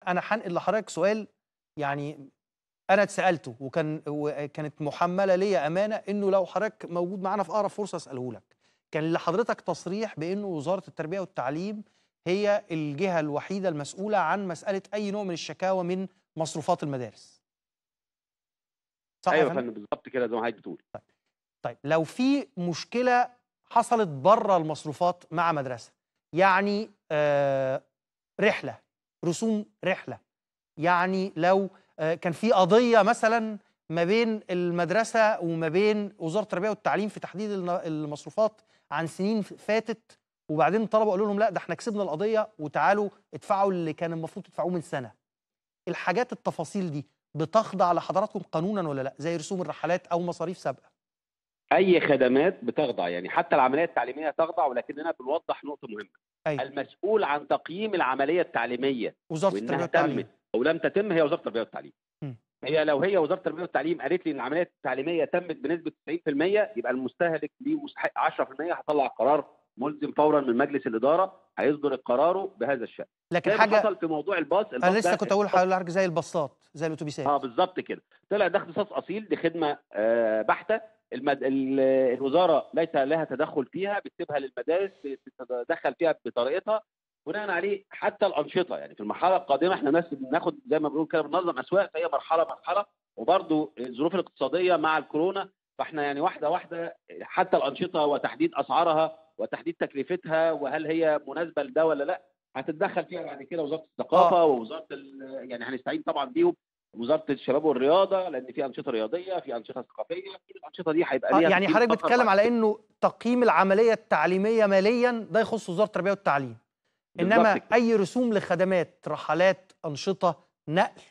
انا هنقل لحضرتك سؤال يعني انا اتسالته وكان وكانت محمله ليا امانه انه لو حضرتك موجود معانا في اقرب فرصه اساله لك كان لحضرتك تصريح بانه وزاره التربيه والتعليم هي الجهه الوحيده المسؤوله عن مساله اي نوع من الشكاوى من مصروفات المدارس صح ايوه يا فندم بالظبط كده زي ما حضرتك بتقول طيب. طيب لو في مشكله حصلت بره المصروفات مع مدرسه يعني آه رحله رسوم رحله يعني لو آه كان في قضيه مثلا ما بين المدرسه وما بين وزاره التربيه والتعليم في تحديد المصروفات عن سنين فاتت وبعدين الطلبه قالوا لهم لا ده احنا كسبنا القضيه وتعالوا ادفعوا اللي كان المفروض تدفعوه من سنه الحاجات التفاصيل دي بتخضع لحضراتكم قانونا ولا لا زي رسوم الرحلات او مصاريف سابقه اي خدمات بتخضع يعني حتى العمليه التعليميه تخضع ولكننا بنوضح نقطه مهمه أي. المسؤول عن تقييم العمليه التعليميه وزاره التربيه والتعليم او لم تتم هي وزاره التربيه والتعليم م. هي لو هي وزاره التربيه والتعليم قالت لي ان العمليه التعليميه تمت بنسبه 90% يبقى المستهلك ليه مستحق 10% هطلع قرار ملزم فورا من مجلس الاداره هيصدر قراره بهذا الشان لكن حاجه حصل في موضوع الباص, الباص انا لسه كنت اقول لحضرتك زي الباصات زي الاتوبيسات اه بالظبط كده طلع ده اختصاص اصيل دي خدمه آه بحته المد... الوزاره ليس لها تدخل فيها بتسيبها للمدارس تتدخل فيها بطريقتها بناء عليه حتى الانشطه يعني في المرحله القادمه احنا ناس بناخد زي ما بنقول كده بننظم اسواق فهي مرحله مرحله وبرضه الظروف الاقتصاديه مع الكورونا فاحنا يعني واحده واحده حتى الانشطه وتحديد اسعارها وتحديد تكلفتها وهل هي مناسبه لده ولا لا هتتدخل فيها بعد كده وزاره الثقافه آه. ووزاره يعني هنستعين طبعا بيهم وزاره الشباب والرياضه لان في انشطه رياضيه في انشطه ثقافيه كل الانشطه دي هيبقى ليها آه يعني حضرتك بتتكلم على انه تقييم العمليه التعليميه ماليا ده يخص وزاره التربيه والتعليم انما كده. اي رسوم لخدمات رحلات انشطه نقل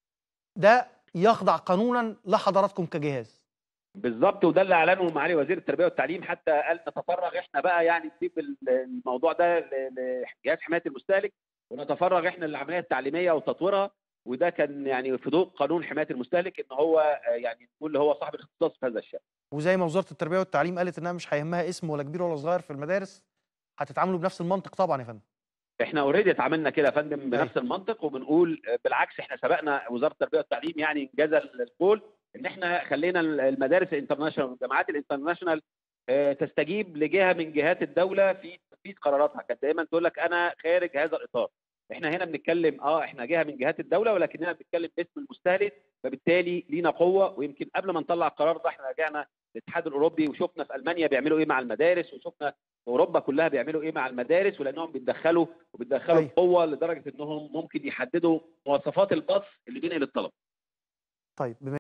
ده يخضع قانونا لحضراتكم كجهاز بالظبط وده اللي اعلنه معالي وزير التربيه والتعليم حتى قال نتفرغ احنا بقى يعني نسيب الموضوع ده لجهاز حمايه المستهلك ونتفرغ احنا للعمليه التعليميه وتطويرها وده كان يعني في ضوء قانون حمايه المستهلك ان هو يعني نقول هو صاحب الاختصاص في هذا الشان. وزي ما وزاره التربيه والتعليم قالت انها مش هيهمها اسم ولا كبير ولا صغير في المدارس هتتعاملوا بنفس المنطق طبعا يا فندم. احنا اوريدي اتعاملنا كده يا فندم بنفس المنطق وبنقول بالعكس احنا سبقنا وزاره التربيه والتعليم يعني انجاز القول ان احنا خلينا المدارس الانترناشونال والجامعات الانترناشونال تستجيب لجهه من جهات الدوله في تنفيذ قراراتها كانت دايما تقول لك انا خارج هذا الاطار احنا هنا بنتكلم اه احنا جهه من جهات الدوله ولكننا بنتكلم باسم المستهلك فبالتالي لينا قوه ويمكن قبل ما نطلع القرار ده احنا رجعنا للاتحاد الاوروبي وشفنا في المانيا بيعملوا ايه مع المدارس وشفنا في اوروبا كلها بيعملوا ايه مع المدارس ولانهم بيتدخلوا وبيتدخلوا بقوه لدرجه انهم ممكن يحددوا مواصفات الباص اللي بينقل الطلب. طيب